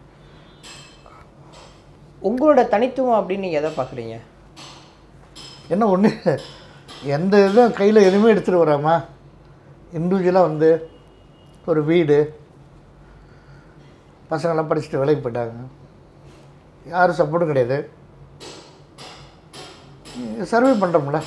உங்களோட தனித்துவம் அப்படின்னு நீங்கள் எதை பார்க்குறீங்க என்ன ஒன்று எந்த இதுவும் கையில் எதுவுமே எடுத்துகிட்டு வராமல் இண்டிவிஜுவலாக வந்து ஒரு வீடு பசங்கள்லாம் படிச்சுட்டு வேலைக்கு போயிட்டாங்க யாரும் சப்போர்ட்டும் கிடையாது சர்வே பண்ணுறோம்ல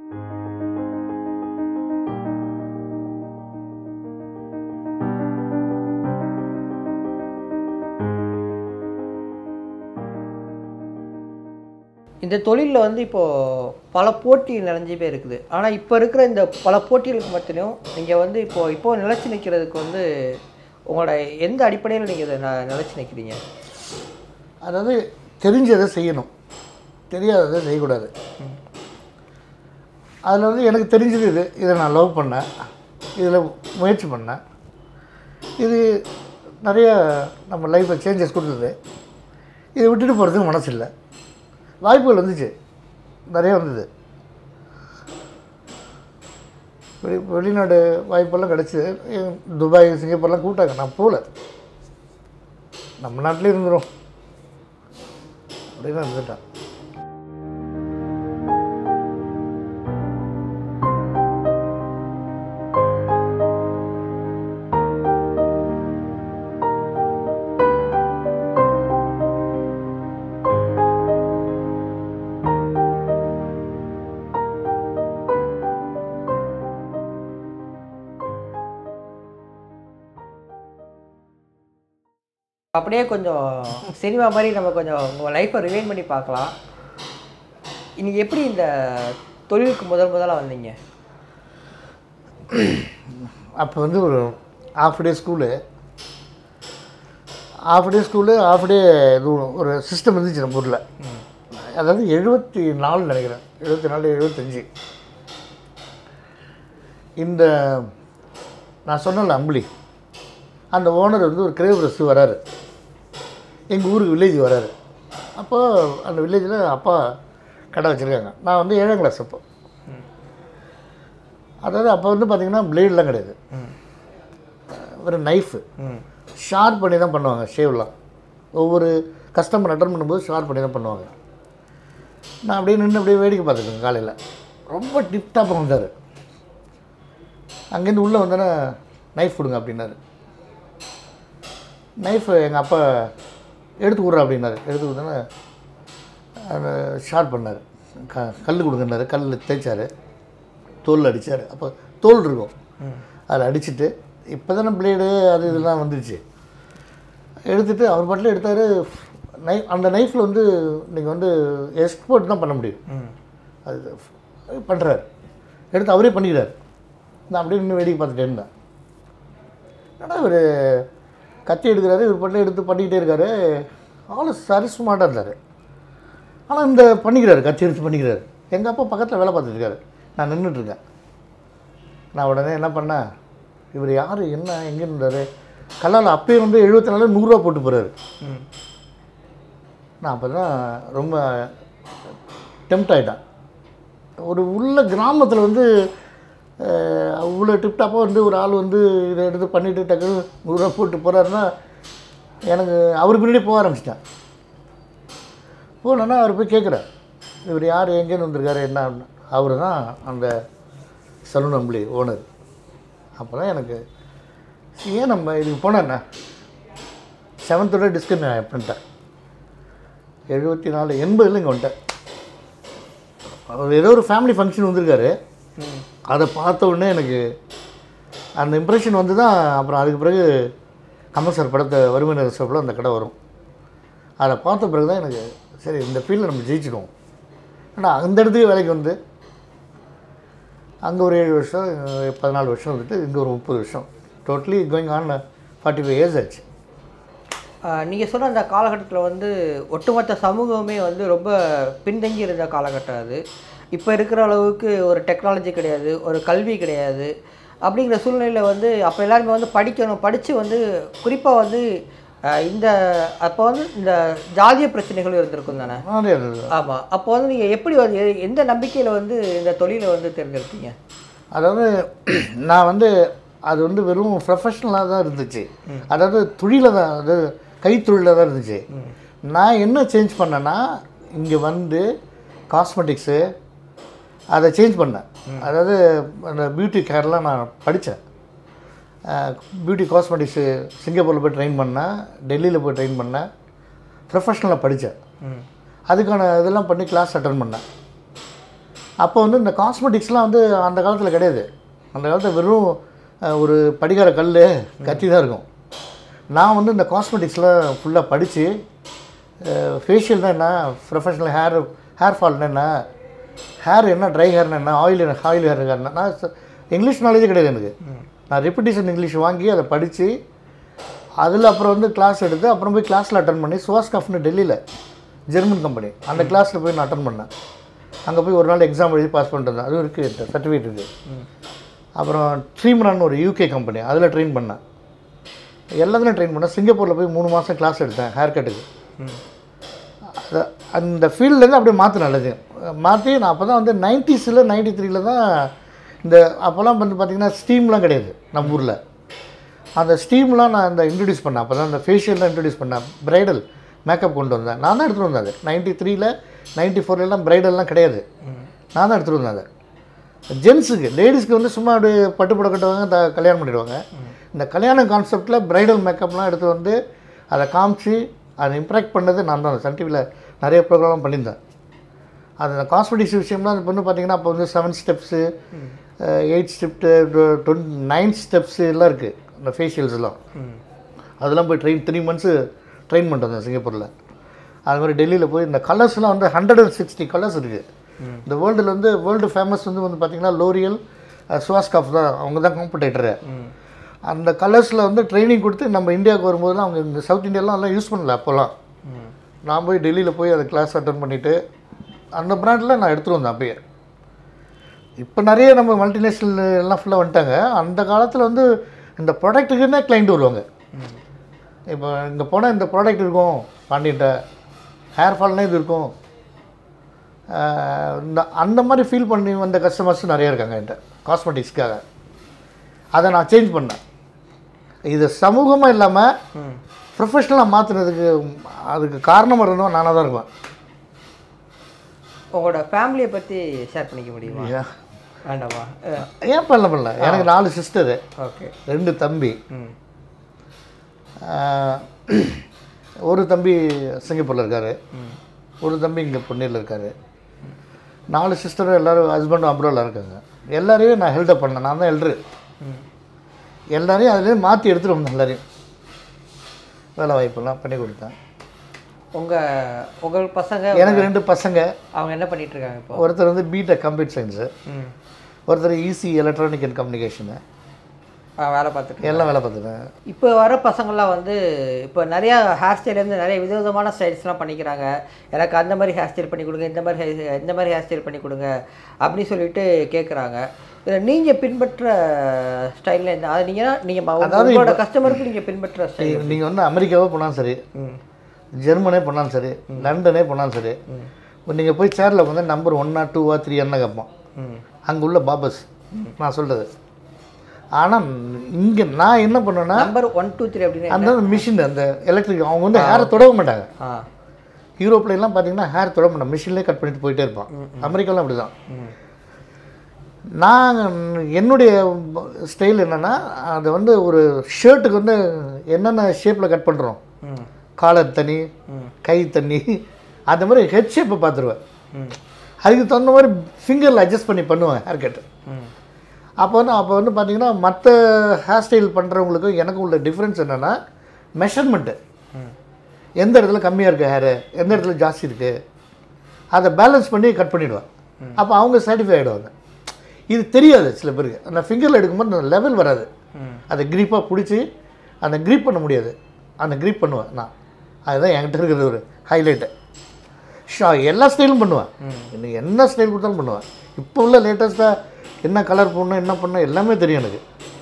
இந்த தொழிலில் வந்து இப்போது பல போட்டி நிறைஞ்சு போய் இருக்குது ஆனால் இப்போ இருக்கிற இந்த பல போட்டிகளுக்கு மத்தியும் நீங்கள் வந்து இப்போது இப்போது நிலச்சி நிற்கிறதுக்கு வந்து உங்களோட எந்த அடிப்படையில் நீங்கள் இதை ந- நிலைச்சு நிற்கிறீங்க அதாவது தெரிஞ்சதை செய்யணும் தெரியாததை செய்யக்கூடாது அதில் வந்து எனக்கு தெரிஞ்சது இது இதை நான் லவ் பண்ணேன் இதில் முயற்சி பண்ணேன் இது நிறைய நம்ம லைஃப்பில் சேஞ்சஸ் கொடுத்தது இதை விட்டுட்டு போகிறதுக்கு மனசு இல்லை வாய்ப்புகள் வந்துச்சு நிறைய வந்தது வெளி வெளிநாடு வாய்ப்பெல்லாம் கிடச்சிது துபாய் சிங்கப்பூர்லாம் கூப்பிட்டாங்க நான் போகல நம்ம நாட்டிலே இருந்துரும் அப்படின்னு இருந்துட்டான் அப்படியே கொஞ்சம் சினிமா மாதிரி நம்ம கொஞ்சம் உங்கள் லைஃப்பை ரிவைன் பண்ணி பார்க்கலாம் நீங்கள் எப்படி இந்த தொழிலுக்கு முதல் முதலாக வந்தீங்க அப்போ வந்து ஒரு half day school half day school half day இது ஒரு சிஸ்டம் இருந்துச்சு நம்ம ஊரில் அதாவது எழுபத்தி நாலு நினைக்கிறேன் எழுபத்தி நாலு எழுபத்தஞ்சி இந்த நான் சொன்னல அம்புலி அந்த ஓனர் வந்து ஒரு கிரேவ் ரஸ் வராரு எங்கள் ஊருக்கு வில்லேஜ் வராரு அப்போ அந்த வில்லேஜில் அப்பா கடை வச்சுருக்காங்க நான் வந்து ஏழாம் கிளாஸ் அப்போ அதாவது அப்போ வந்து பார்த்திங்கன்னா பிளேட்லாம் கிடையாது ஒரு நைஃபு ம் ஷார்ப் பண்ணி தான் பண்ணுவாங்க ஷேவ்லாம் ஒவ்வொரு கஸ்டமர் அட்டன் பண்ணும்போது ஷார்ப் பண்ணி தான் பண்ணுவாங்க நான் அப்படியே நின்று அப்படியே வேடிக்கை பார்த்துருக்கேன் காலையில் ரொம்ப டிப்டாப்பாக வந்தார் அங்கேருந்து உள்ளே வந்தோன்னே நைஃப் கொடுங்க அப்படின்னாரு நைஃப் எங்கள் அப்பா எடுத்து கொடுறா அப்படின்னாரு எடுத்து கொடுத்தோன்னே அந்த ஷார்ட் பண்ணார் க கல் கொடுங்கன்னாரு கல் தேய்ச்சார் தோல் அடித்தார் அப்போ தோல் இருக்கும் அதில் அடிச்சுட்டு இப்போ தானே பிளேடு அது இதெல்லாம் வந்துருச்சு எடுத்துட்டு அவர் பாட்டில் எடுத்தார் நை அந்த நைஃப்பில் வந்து நீங்கள் வந்து எக்ஸ்போர்ட் தான் பண்ண முடியும் ம் அது பண்ணுறாரு எடுத்து அவரே பண்ணிக்கிறார் நான் அப்படியே நின்று வேடிக்கை பார்த்துட்டே இருந்தேன் ஆனால் இவர் கத்தி எடுக்கிறாரு இவர் பாட்டில் எடுத்து பண்ணிக்கிட்டே இருக்காரு ஆளு சரி ஸ்மார்ட்டாக இருந்தார் ஆனால் இந்த பண்ணிக்கிறாரு கத்தி எடுத்து பண்ணிக்கிறாரு எங்கள் அப்பா பக்கத்தில் வேலை பார்த்துட்டு இருக்காரு நான் நின்றுட்டுருக்கேன் நான் உடனே என்ன பண்ணேன் இவர் யார் என்ன எங்கே இருந்தார் கல்லால் அப்பயே வந்து எழுபத்தி நாலு நூறுரூவா போட்டு போகிறாரு ம் நான் அப்போ தான் ரொம்ப டெம்ட் ஆகிட்டேன் ஒரு உள்ள கிராமத்தில் வந்து அஹ், அவ்வளோ டிப்டாப்பாக வந்து ஒரு ஆள் வந்து இதை எடுத்து பண்ணிவிட்டு டக்குன்னு நூறுரூவா போட்டு போகிறாருன்னா எனக்கு அவர் பின்னாடி போக ஆரம்பிச்சிட்டேன் போனோன்னா அவர் போய் கேட்குறார் இவர் யார் எங்கேருந்து வந்திருக்காரு என்ன அவர் தான் அந்த சலூன் அம்பளி ஓனர் அப்போ தான் எனக்கு ஏன் நம்ம இதுக்கு போனேன் செவன்த்தோட டிஸ்கன்யூ பண்ணிட்டேன் எழுபத்தி நாலு எண்பதில் இங்கே வந்துட்டேன் அவர் ஏதோ ஒரு ஃபேமிலி ஃபங்க்ஷன் வந்திருக்காரு ம் அதை பார்த்த உடனே எனக்கு அந்த இம்ப்ரெஷன் வந்து தான் அப்புறம் அதுக்கு பிறகு கமல் சார் படத்தை வறுமை நிரசப்பில் அந்த கடை வரும் அதை பார்த்த பிறகு தான் எனக்கு சரி இந்த ஃபீல்டில் நம்ம ஜெயிச்சிடுவோம் ஆனால் அந்த இடத்துக்கு வேலைக்கு வந்து அங்கே ஒரு ஏழு வருஷம் இங்க பதினாலு வருஷம் வந்துட்டு இங்கே ஒரு முப்பது வருஷம் totally going on forty five years ஆச்சு நீங்கள் சொன்ன அந்த காலகட்டத்தில் வந்து ஒட்டுமொத்த சமூகமே வந்து ரொம்ப பின்தங்கி இருந்த காலகட்டம் அது இப்போ இருக்கிற அளவுக்கு ஒரு டெக்னாலஜி கிடையாது ஒரு கல்வி கிடையாது அப்படிங்கிற சூழ்நிலையில் வந்து அப்போ எல்லாருமே வந்து படிக்கணும் படித்து வந்து குறிப்பாக வந்து அஹ், இந்த அப்போ வந்து இந்த ஜாதிய பிரச்சனைகளும் இருந்திருக்கும் தானே நிறைய இருந்தது. ஆமாம் அப்போ வந்து நீங்கள் எப்படி வந்து எ- எந்த நம்பிக்கையில் வந்து இந்த தொழிலை வந்து தேர்ந்தெடுத்தீங்க அதாவது நான் வந்து அது வந்து வெறும் ப்ரொஃபஷ்னலாக தான் இருந்துச்சு அதாவது தொழிலில் தான் அது கைத்தொழிலில் தான் இருந்துச்சு நான் என்ன சேஞ்ச் பண்ணேன்னா இங்கே வந்து காஸ்மெட்டிக்ஸு அதை சேஞ்ச் பண்ணேன் அதாவது அந்த பியூட்டி கேர்லாம் நான் படித்தேன் பியூட்டி காஸ்மெட்டிக்ஸு சிங்கப்பூரில் போய் ட்ரெயின் பண்ணேன் டெல்லியில் போய் ட்ரெயின் பண்ணேன் ப்ரொஃபஷ்னலாக படித்தேன் ம் அதுக்கான இதெல்லாம் பண்ணி கிளாஸ் அட்டன் பண்ணேன் அப்போ வந்து இந்த காஸ்மெட்டிக்ஸ்லாம் வந்து அந்த காலத்தில் கிடையாது அந்த காலத்தில் வெறும் அஹ், ஒரு படிகார கல் கத்தி தான் இருக்கும் நான் வந்து இந்த காஸ்மெட்டிக்ஸ்லாம் ஃபுல்லாக படித்து ஃபேஷியல்னா என்ன ப்ரொஃபஷனல் ஹேர் ஹேர் ஃபால்னா என்ன ஹேர் என்ன ட்ரை ஹேர்னா என்ன ஆயில் ஆயில் ஹேர் என்ன நான் ச- இங்கிலீஷ் நாலேஜே கிடையாது எனக்கு நான் ரெப்பிட்டேஷன் இங்கிலீஷ் வாங்கி அதை படித்து அதில் அப்புறம் வந்து கிளாஸ் எடுத்து அப்புறம் போய் கிளாஸில் அட்டன் பண்ணி சுவாஸ் கஃப்னு டெல்லியில் ஜெர்மன் கம்பெனி அந்த கிளாஸில் போய் நான் அட்டன் பண்ணேன் அங்கே போய் ஒரு நாள் எக்ஸாம் எழுதி பாஸ் பண்ணிட்டு வந்தேன் அதுவும் இருக்குது சர்டிஃபிகேட் இருக்குது அப்புறம் ட்ரீமரான் ஒரு யூகே கம்பெனி அதில் ட்ரெயின் பண்ணேன் எல்லாத்துலையும் ட்ரெயின் பண்ணேன் சிங்கப்பூரில் போய் மூணு மாதம் கிளாஸ் எடுத்தேன் ஹேர் கட்டுக்கு ம் அது அந்த ஃபீல்ட்லேருந்து அப்படியே மாற்றினேன் எல்லாத்தையும் மாற்றி நான் அப்போ தான் வந்து நைன்டிஸில் நைன்டி த்ரீல தான் இந்த அப்போல்லாம் வந்து பார்த்திங்கன்னா ஸ்டீம்லாம் கிடையாது நம்ம ஊரில் அந்த ஸ்டீம்லாம் நான் இந்த இன்ட்ரடியூஸ் பண்ணேன் அப்போ தான் அந்த ஃபேஷியல்லாம் இன்ட்ரடியூஸ் பண்ணேன் ப்ரைடல் மேக்கப் கொண்டு வந்தேன் நான் தான் எடுத்துகிட்டு வந்தேன் அது நைன்ட்டி த்ரீல நைன்ட்டி ஃபோர்லாம் ப்ரைடல்லாம் கிடையாது நான் தான் எடுத்துகிட்டு வந்தேன் அதை ஜென்ஸுக்கு லேடிஸ்க்கு வந்து சும்மா அப்படியே பட்டு புடவை கட்டுவாங்க த கல்யாணம் பண்ணிடுவாங்க இந்த கல்யாண கான்செப்டில் ப்ரைடல் மேக்கப்லாம் எடுத்து வந்து அதை காமிச்சு அதை இம்ப்ராக்ட் பண்ணது நான் தான் சன் டிவியில் நிறைய ப்ரோக்ராம் பண்ணியிருந்தேன் அது அந்த காஸ்மெட்டிக்ஸ் விஷயம்லாம் அந்த பொண்ணு பார்த்தீங்கன்னா அப்போ வந்து seven steps eight step twenty nine steps எல்லாம் இருக்குது அந்த ஃபேஷியல்ஸ்லாம் ம் அதெல்லாம் போய் ட்ரெயின் த்ரீ மந்த்ஸு ட்ரெயின் பண்ணிட்டு வந்தேன் சிங்கப்பூரில் அது மாதிரி டெல்லியில் போய் இந்த கலர்ஸ்லாம் வந்து ஹண்ட்ரட் அண்ட் சிக்ஸ்டி கலர்ஸ் இருக்குது இந்த வேர்ல்டில் வந்து வேர்ல்டு ஃபேமஸ் வந்து வந்து பார்த்திங்கன்னா லோரியல் சுவாஸ்காஃப் தான் அவங்க தான் காம்படேட்டரு ம் அந்த கலர்ஸில் வந்து ட்ரைனிங் கொடுத்து நம்ம இந்தியாவுக்கு வரும்போதெல்லாம் அவங்க இந்த சவுத் இந்தியாலாம் எல்லாம் யூஸ் பண்ணல அப்போல்லாம் ம் நான் போய் டெல்லியில் போய் அதை கிளாஸ் அட்டன் பண்ணிவிட்டு அந்த பிராண்டில் நான் எடுத்துகிட்டு வந்தேன் அப்பயே இப்போ நிறைய நம்ம மல்டிநேஷ்னல் எல்லாம் ஃபுல்லாக வந்துட்டாங்க அந்த காலத்தில் வந்து இந்த ப்ராடக்ட்டுக்குன்னே கிளைண்ட் வருவாங்க இப்போ இங்கே போனால் இந்த ப்ராடக்ட் இருக்கும் பாண்டியன்ட்ட ஹேர் ஃபால்னா இது இருக்கும் ஆஹ் இந்த அந்த மாதிரி ஃபீல் பண்ணி வந்த கஸ்டமர்ஸ் நிறைய இருக்காங்க என்கிட்ட காஸ்மெட்டிக்ஸ்க்காக அதை நான் சேஞ்ச் பண்ணேன் இது சமூகமாக இல்லாமல் ம் ப்ரொஃபஷ்னலாக மாற்றுனதுக்கு அதுக்கு காரணமாக இருந்தோம் நானாக தான் இருப்பேன் உங்களோட ஃபேமிலியை பற்றி ஷேர் பண்ணிக்க முடியுமா ஏன் வேண்டாமா ஏன் பண்ணல பண்ணல எனக்கு நாலு சிஸ்டரு ஓகே ரெண்டு தம்பி ம் ஆஹ் ஒரு தம்பி சிங்கப்பூரில் இருக்கார் ம் ஒரு தம்பி இங்கே பொன்னீரில் இருக்கார் நாலு சிஸ்டரும் எல்லோரும் ஹஸ்பண்டும் அப்ரோவில் இருக்காங்க எல்லாரையும் நான் ஹெல்டப் பண்ணேன் நான் தான் எல்ட்ரு ம் எல்லாரையும் அதுலேயே மாற்றி எடுத்துகிட்டு வந்தேன் எல்லாரையும் வேலை வாய்ப்பெல்லாம் பண்ணி கொடுத்தேன் உங்கள் உங்கள் பசங்க எனக்கு ரெண்டு பசங்க அவங்க என்ன பண்ணிட்டு இருக்காங்க இப்போ ஒருத்தர் வந்து பிடெக் கம்ப்யூட்டர் சயின்ஸு ம் ஒருத்தர் இசி எலக்ட்ரானிக் அண்ட் கம்யூனிகேஷனு ஆ, வேலை பார்த்துட்டு எல்லாம் வேலை பார்த்துட்டேன் இப்போ வர பசங்கள்லாம் வந்து இப்போ நிறையா ஹேர் ஸ்டைலேருந்து நிறைய விதவிதமான ஸ்டைல்ஸ்லாம் பண்ணிக்கிறாங்க எனக்கு அந்த மாதிரி ஹேர் ஸ்டைல் பண்ணி கொடுங்க இந்த மாதிரி hair- இந்த மாதிரி ஹேர் ஸ்டைல் பண்ணி கொடுங்க அப்படின்னு சொல்லிட்டு கேட்குறாங்க இதில் நீங்கள் பின்பற்ற ஸ்டைலில் என்ன அது நீங்கள் நீங்கள் உங்களோட கஸ்டமருக்கு நீங்கள் பின்பற்ற ஸ்டைல் நீங்கள் வந்து அமெரிக்காவோ போனாலும் சரி ம் ஜெர்மனே போனாலும் சரி லண்டனே போனாலும் சரி நீங்கள் போய் சேரில் வந்து நம்பர் ஒன்னா டூவா த்ரீ என்ன கேட்போம் ம் அங்கே உள்ள பாபஸ் நான் சொல்கிறது ஆனால் இங்கே நான் என்ன பண்ணுவேன்னா நம்பர் ஒன் டூ த்ரீ அப்படின்னு அந்த மிஷின் அந்த எலக்ட்ரிக் அவங்க வந்து ஹேரை தொடவ மாட்டாங்க ஆ யூரோப்லாம் பார்த்தீங்கன்னா ஹேர் தொட மாட்டாங்க மிஷின்லேயே கட் பண்ணிட்டு போயிட்டே இருப்பான் அமெரிக்காலாம் அப்படி தான் ம் நான் என்னுடைய ஸ்டைல் என்னென்னா அது வந்து ஒரு ஷர்ட்டுக்கு வந்து என்னென்ன ஷேப்பில் கட் பண்ணுறோம் ம் காலர் தனி ம் கை தண்ணி அந்த மாதிரி ஹெட் ஷேப்பை பார்த்துருவேன் ம் அதுக்கு தகுந்த மாதிரி ஃபிங்கரில் அட்ஜஸ்ட் பண்ணி பண்ணுவேன் ஹேர் கட்டு ம் அப்போ வந்து அப்போ வந்து பார்த்தீங்கன்னா மற்ற ஹேர் ஸ்டைல் பண்ணுறவங்களுக்கும் எனக்கும் உள்ள டிஃப்ரென்ஸ் என்னென்னா மெஷர்மெண்ட்டு ம் எந்த இடத்துல கம்மியாக இருக்குது ஹேரு எந்த இடத்துல ஜாஸ்தி இருக்குது அதை பேலன்ஸ் பண்ணி கட் பண்ணிவிடுவேன் அப்போ அவங்க சாட்டிஸ்ஃபை ஆகிடுவாங்க இது தெரியாது சில பேருக்கு அந்த ஃபிங்கரில் எடுக்கும்போது அந்த லெவல் வராது ம் அதை க்ரீப்பாக பிடிச்சி அந்த க்ரீப் பண்ண முடியாது அந்த க்ரீப் பண்ணுவேன் நான் அதுதான் என்கிட்ட இருக்கிற ஒரு ஹைலைட்டு ஷா எல்லா ஸ்டைலும் பண்ணுவேன் எனக்கு என்ன ஸ்டைல் கொடுத்தாலும் பண்ணுவேன் இப்போ உள்ள லேட்டஸ்ட்டாக என்ன கலர் போடணும் என்ன பண்ணணும் எல்லாமே தெரியும் எனக்கு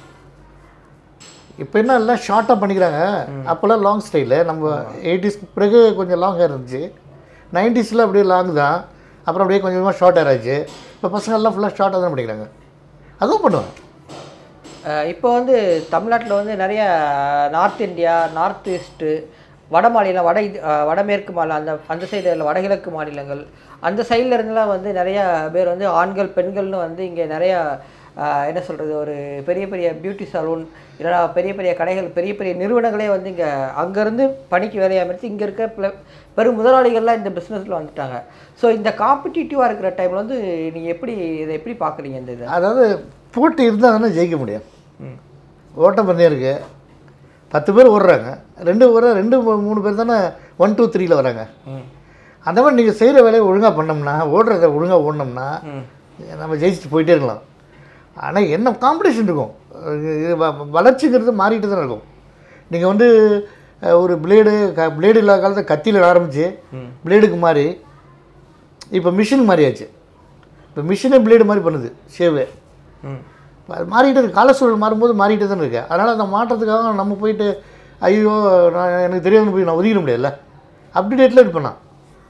இப்போ என்ன எல்லாம் ஷார்ட்டாக பண்ணிக்கிறாங்க அப்போல்லாம் லாங் ஸ்டைலு நம்ம எயிட்டிஸ்க்கு பிறகு கொஞ்சம் லாங் ஹேர் இருந்துச்சு நைன்டிஸில் அப்படியே லாங் தான் அப்புறம் அப்படியே கொஞ்சம் கொஞ்சமாக ஷார்ட் ஹேர் ஆச்சு இப்போ பசங்க எல்லாம் ஃபுல்லாக ஷார்ட்டாக தான் பண்ணிக்கிறாங்க அதுவும் பண்ணுவேன் அஹ் இப்போ வந்து தமிழ்நாட்டில் வந்து நிறைய நார்த் இந்தியா நார்த் ஈஸ்ட்டு வட மாநிலம் வட இது- அஹ் வடமேற்கு மாநிலம் அந்த அந்த சைடில் வடகிழக்கு மாநிலங்கள் அந்த சைடில் இருந்தெல்லாம் வந்து நிறைய பேர் வந்து ஆண்கள் பெண்கள்னு வந்து இங்கே நிறைய அஹ், என்ன சொல்கிறது ஒரு பெரிய பெரிய பியூட்டி சலூன் இல்லைனா பெரிய பெரிய கடைகள் பெரிய பெரிய நிறுவனங்களே வந்து இங்கே அங்கேருந்து பணிக்கு வேலையை அமைத்து இங்கே இருக்க பிள- பெரும் முதலாளிகள்லாம் இந்த பிஸ்னஸில் வந்துட்டாங்க ஸோ இந்த காம்படிட்டிவாக இருக்கிற டைமில் வந்து நீங்கள் எப்படி இதை எப்படி பார்க்குறீங்க இந்த இதை அதாவது போட்டி இருந்தால் தானே ஜெயிக்க முடியும் ம் ஓட்டப்பந்தயம் இருக்குது பத்து பேர் ஓடுறாங்க ரெண்டு பேர் ரெண்டு மூ- மூணு பேர் தானே ஒன் டூ த்ரீல வராங்க ம் அந்த மாதிரி நீங்கள் செய்கிற வேலையை ஒழுங்காக பண்ணோம்னா ஓடுறத ஒழுங்காக ஓடினோம்னா ம் நம்ம ஜெயிச்சுட்டு போயிட்டே இருக்கலாம் ஆனால் என்ன காம்படிஷன் இருக்கும் இது வ- வளர்ச்சிங்கிறது மாறிட்டு தான் இருக்கும் நீங்கள் வந்து அஹ், ஒரு பிளேடு க பிளேடு இல்லாத காலத்தில் கத்தியில் ஆரம்பித்து ம் பிளேடுக்கு மாறி இப்போ மிஷின் மாறியாச்சு இப்போ மிஷினே பிளேடு மாதிரி பண்ணுது ஷேவு ம் அது மாறிட்டு இருக்கு காலசூழல் மாறும்போது மாறிட்டு தான் இருக்கு அதனால் அந்த மாற்றத்துக்காக நம்ம போயிட்டு ஐயோ நான் எனக்கு தெரியாதுன்னு போய் நான் ஒதுக்கிட முடியாதுல்ல அப்டேட்டில் இருப்பேன் நான்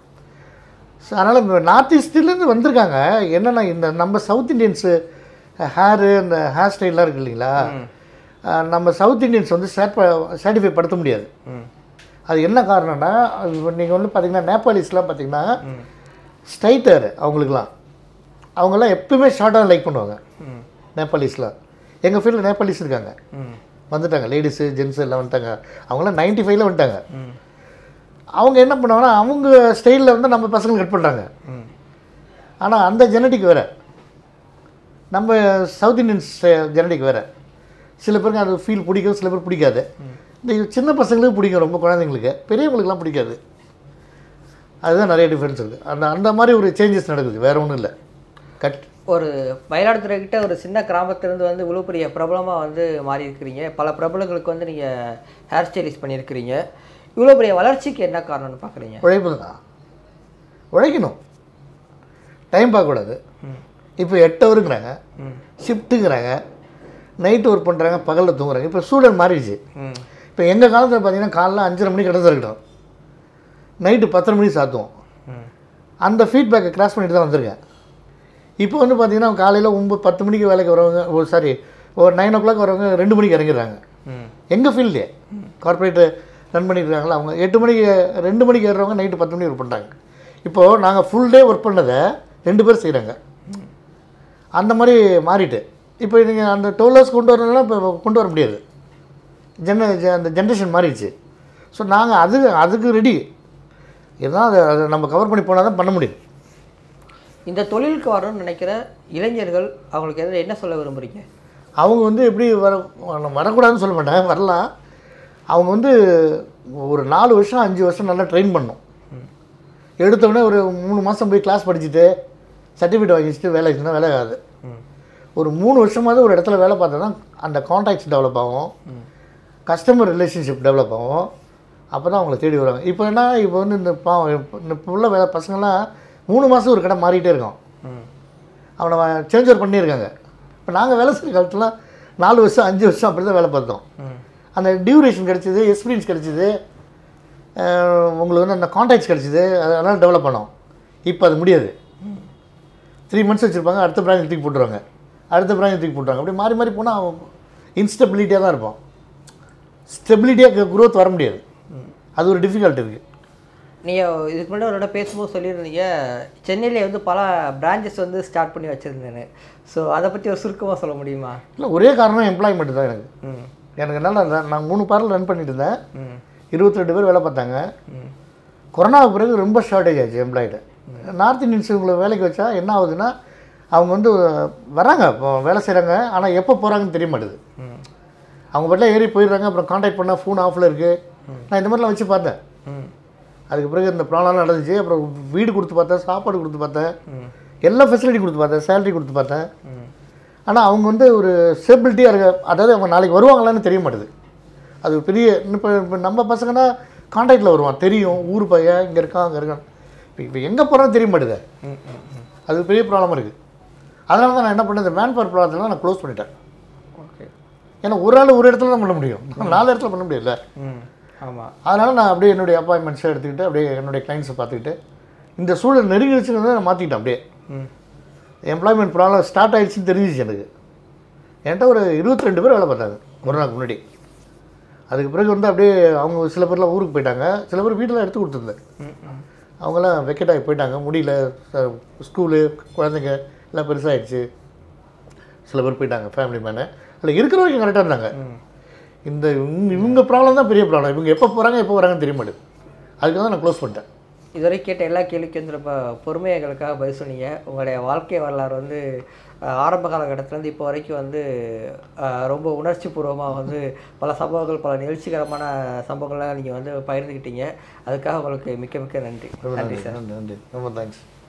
ஸோ அதனால் நார்த் ஈஸ்ட்லேருந்து வந்திருக்காங்க என்னென்னா இந்த நம்ம சவுத் இந்தியன்ஸு ஹேரு இந்த ஹேர் ஸ்டைல்லாம் இருக்கு இல்லைங்களா அஹ் நம்ம சவுத் இந்தியன்ஸ் வந்து சாட்டிஃபை படுத்த முடியாது ம் அது என்ன காரணம்னா நீங்கள் வந்து பார்த்தீங்கன்னா நேபாளிஸ்லாம் பார்த்தீங்கன்னா ம் ஸ்ட்ரைட் ஹேர் அவங்களுக்குலாம் அவங்கெல்லாம் எப்பவுமே ஷார்ட்டாக லைக் பண்ணுவாங்க ம் நேபாளிஸ்லாம் எங்கள் ஃபீல்டில் நேபாளிஸ் இருக்காங்க ம் வந்துட்டாங்க லேடிஸு ஜென்ஸு எல்லாம் வந்துட்டாங்க அவங்களாம் நைன்ட்டி ஃபைவ்ல வந்துட்டாங்க ம் அவங்க என்ன பண்ணுவாங்கன்னா அவங்க ஸ்டைலில் வந்து நம்ம பசங்க கட் பண்ணுறாங்க ம் ஆனால் அந்த ஜெனடிக் வேறு நம்ம சவுத் இந்தியன்ஸ் ஜெனடிக் வேறு சில பேருக்கு அது ஃபீல் பிடிக்கும் சில பேர் பிடிக்காது இந்த சின்ன பசங்களுக்கு பிடிக்கும் ரொம்ப குழந்தைங்களுக்கு பெரியவங்களுக்குலாம் பிடிக்காது அதுதான் நிறைய டிஃப்ரென்ஸ் இருக்குது அந்த அந்த மாதிரி ஒரு சேஞ்சஸ் நடக்குது வேறு ஒன்றும் இல்லை கட் ஒரு மயிலாடுதுறை கிட்ட ஒரு சின்ன கிராமத்திலேருந்து வந்து இவ்வளோ பெரிய பிரபலமாக வந்து மாறி இருக்கிறீங்க பல பிரபலங்களுக்கு வந்து நீங்கள் ஹேர் ஸ்டைலிஸ்ட் பண்ணியிருக்கிறீங்க இவ்வளோ பெரிய வளர்ச்சிக்கு என்ன காரணம்னு பார்க்குறீங்க உழைப்பு தான் உழைக்கணும் டைம் பார்க்கக்கூடாது இப்போ எட்டு ஹவருங்கிறாங்க ம் ஷிஃப்ட்டுங்கிறாங்க நைட்டு ஒர்க் பண்ணுறாங்க பகலில் தூங்குறாங்க இப்போ ஸ்டூடெண்ட் மாறிடுச்சு ம் இப்போ எங்கள் காலத்தில் பார்த்தீங்கன்னா காலைல அஞ்சரை மணிக்கு கடை திறக்கணும் நைட்டு பத்தரை மணிக்கு சாத்துவோம் ம் அந்த ஃபீட்பேக்கை கிராஸ் பண்ணிட்டு தான் வந்திருக்கேன் இப்போ வந்து பார்த்தீங்கன்னா காலையில் ஒம்பது பத்து மணிக்கு வேலைக்கு வரவங்க ஓ சாரி ஒரு நைன் ஓ கிளாக் வரவங்க ரெண்டு மணிக்கு இறங்கிடுறாங்க ம் எங்கள் ஃபீல்டே கார்ப்பரேட்டு ரன் பண்ணிட்டு இருக்காங்களா அவங்க எட்டு மணிக்கு ரெண்டு மணிக்கு ஏறுறவங்க நைட்டு பத்து மணிக்கு ஒர்க் பண்ணுறாங்க இப்போது நாங்கள் ஃபுல் டே ஒர்க் பண்ணதை ரெண்டு பேர் செய்கிறாங்க அந்த மாதிரி மாறிட்டு இப்போ நீங்கள் அந்த டுவெல் ஹவர்ஸ் கொண்டு வரணும்னா இப்போ கொண்டு வர முடியாது ஜென ஜ- அந்த ஜென்ரேஷன் மாறிடுச்சு ஸோ நாங்கள் அது அதுக்கு ரெடி இதுதான் அதை அதை நம்ம கவர் பண்ணி போனால் தான் பண்ண முடியும் இந்த தொழிலுக்கு வரணும்னு நினைக்கிற இளைஞர்கள் அவங்களுக்கு எதில் என்ன சொல்ல விரும்புகிறீங்க அவங்க வந்து எப்படி வர வரக்கூடாதுன்னு சொல்ல மாட்டேன் வரலாம் அவங்க வந்து ஒரு நாலு வருஷம் அஞ்சு வருஷம் நல்லா ட்ரெயின் பண்ணணும் எடுத்தோடனே ஒரு மூணு மாதம் போய் கிளாஸ் படிச்சுட்டு சர்டிஃபிகேட் வாங்கி வச்சுட்டு வேலை வச்சுன்னா வேலை ஆகாது ம் ஒரு மூணு வருஷமாவது ஒரு இடத்துல வேலை பார்த்தா தான் அந்த கான்டாக்ட்ஸ் டெவலப் ஆகும் ம் கஸ்டமர் ரிலேஷன்ஷிப் டெவலப் ஆகும் அப்போ தான் அவங்கள தேடி வருவாங்க இப்போ என்ன இப்போ வந்து இந்த பாவம் இப்ப- இப்போ உள்ள வேலை பசங்கள்லாம் மூணு மாதம் ஒரு கடை மாறிட்டே இருக்கோம் ம் அவனை சேஞ்ச் ஓவர் பண்ணியிருக்காங்க இப்போ நாங்கள் வேலை செய்கிற காலத்தில் நாலு வருஷம் அஞ்சு வருஷம் அப்படி தான் வேலை பார்த்தோம் ம் அந்த டியூரேஷன் கிடச்சிது எக்ஸ்பீரியன்ஸ் கிடச்சிது உங்களுக்கு வந்து அந்த கான்டாக்ட்ஸ் கிடச்சிது அதனால் டெவலப் பண்ணோம் இப்போ அது முடியாது த்ரீ மந்த்ஸ் வச்சுருப்பாங்க அடுத்த பிராஞ்ச் தூக்கி போட்டுருவாங்க அடுத்த பிராஞ்ச் தூக்கி போட்டுருவாங்க அப்படி மாறி மாறி போனால் இன்ஸ்டபிலிட்டியாக தான் இருப்போம் ஸ்டெபிலிட்டியாக growth வர முடியாது அது ஒரு டிஃபிகல்ட் இருக்குது நீங்கள் இதுக்கு முன்னாடி ஒரு இடம் பேசும்போது சொல்லியிருந்தீங்க சென்னையிலே வந்து பல பிரான்ச்சஸ் வந்து ஸ்டார்ட் பண்ணி வச்சுருந்தேன்னு ஸோ அதை பற்றி ஒரு சுருக்கமாக சொல்ல முடியுமா இல்லை ஒரே காரணம் எம்ப்ளாய்மெண்ட் தான் எனக்கு ம் எனக்கு நல்லா நான் மூணு பார்லர் ரன் பண்ணிட்டு இருந்தேன் ம் இருபத்தி ரெண்டு பேர் வேலை பார்த்தாங்க ம் கொரோனாவுக்கு பிறகு ரொம்ப ஷார்ட்டேஜ் ஆச்சு எம்ப்ளாய்டு நார்த் இந்தியன்ஸ் இவங்களை வேலைக்கு வச்சா என்ன ஆகுதுன்னா அவங்க வந்து வராங்க இப்போ வேலை செய்கிறாங்க ஆனால் எப்போ போகிறாங்கன்னு தெரிய மாட்டுது ம் அவங்க பாட்டில் ஏறி போயிடுறாங்க அப்புறம் காண்டாக்ட் பண்ணால் ஃபோன் ஆஃபில் இருக்குது நான் இந்த மாதிரிலாம் வச்சு பார்த்தேன் ம் அதுக்கு பிறகு இந்த ப்ராப்ளம்லாம் நடந்துச்சு அப்புறம் வீடு கொடுத்து பார்த்தேன் சாப்பாடு கொடுத்து பார்த்தேன் ம் எல்லா ஃபெசிலிட்டி கொடுத்து பார்த்தேன் சேலரி கொடுத்து பார்த்தேன் ம் ஆனால் அவங்க வந்து ஒரு ஸ்டெபிலிட்டியாக இருக்க அதாவது அவங்க நாளைக்கு வருவாங்களான்னு தெரிய மாட்டுது அது ஒரு பெரிய இப்போ இப்போ நம்ம பசங்கன்னா காண்டாக்டில் வருவான் தெரியும் ஊர் பையன் இங்கே இருக்கான் அங்கே இருக்கான் இப்போ இப்போ எங்கே போகிறான்னு தெரிய மாட்டுது ம் ம் ம் அது பெரிய ப்ராப்ளமாக இருக்குது அதனால தான் நான் என்ன பண்ணேன் இந்த மேன் பவர் ப்ராப்ளத்தில் நான் க்ளோஸ் பண்ணிட்டேன் ஓகே ஏன்னா ஒரு ஆள் ஒரு இடத்துல தான் பண்ண முடியும் நாலு இடத்துல பண்ண முடியல ம் ஆமாம் அதனால் நான் அப்படியே என்னுடைய அப்பாயின்மெண்ட்ஸை எடுத்துக்கிட்டு அப்படியே என்னுடைய கிளைண்ட்ஸை பார்த்துக்கிட்டு இந்த சூழல் நெருங்கிடுச்சுன்னு வந்து நான் மாற்றிக்கிட்டேன் அப்படியே ம் எம்ப்ளாய்மெண்ட் ப்ராப்ளம் ஸ்டார்ட் ஆயிடுச்சுன்னு தெரிஞ்சிச்சு எனக்கு என்கிட்ட ஒரு இருபத்தி ரெண்டு பேர் வேலை பார்த்தாங்க கொரோனாக்கு முன்னாடி அதுக்கு பிறகு வந்து அப்படியே அவங்க சில பேர்லாம் ஊருக்கு போயிட்டாங்க சில பேர் வீட்டில் எடுத்து கொடுத்துருந்தேன் ம் ம் அவங்களாம் வெக்கெட் ஆகி போயிட்டாங்க முடியல ச- ஸ்கூலு குழந்தைங்க எல்லாம் பெருசாகிடுச்சு சில பேர் போயிட்டாங்க ஃபேமிலி மேனு அதில் இருக்கிறவங்க கரெக்டாக இருந்தாங்க ம் இந்த இவங்க- இவங்க ப்ராப்ளம் தான் பெரிய ப்ராப்ளம் இவங்க எப்போ போகிறாங்க எப்போ வராங்கன்னு தெரிய மாட்டேது அதுக்கு தான் நான் க்ளோஸ் பண்ணிட்டேன் இதுவரை கேட்ட எல்லா கேள்விக்கும் வந்து ரொம்ப பொறுமையாக எங்களுக்காக பதில் சொன்னீங்க உங்களுடைய வாழ்க்கை வரலாறு வந்து அஹ், ஆரம்ப காலகட்டத்திலேருந்து இப்போ வரைக்கும் வந்து அஹ், ரொம்ப உணர்ச்சி பூர்வமாக வந்து பல சம்பவங்கள் பல நிகழ்ச்சிகரமான சம்பவங்கள்லாம் நீங்கள் வந்து பகிர்ந்துக்கிட்டீங்க அதுக்காக உங்களுக்கு மிக்க மிக்க நன்றி நன்றி சார் நன்றி நன்றி ரொம்ப தேங்க்ஸ்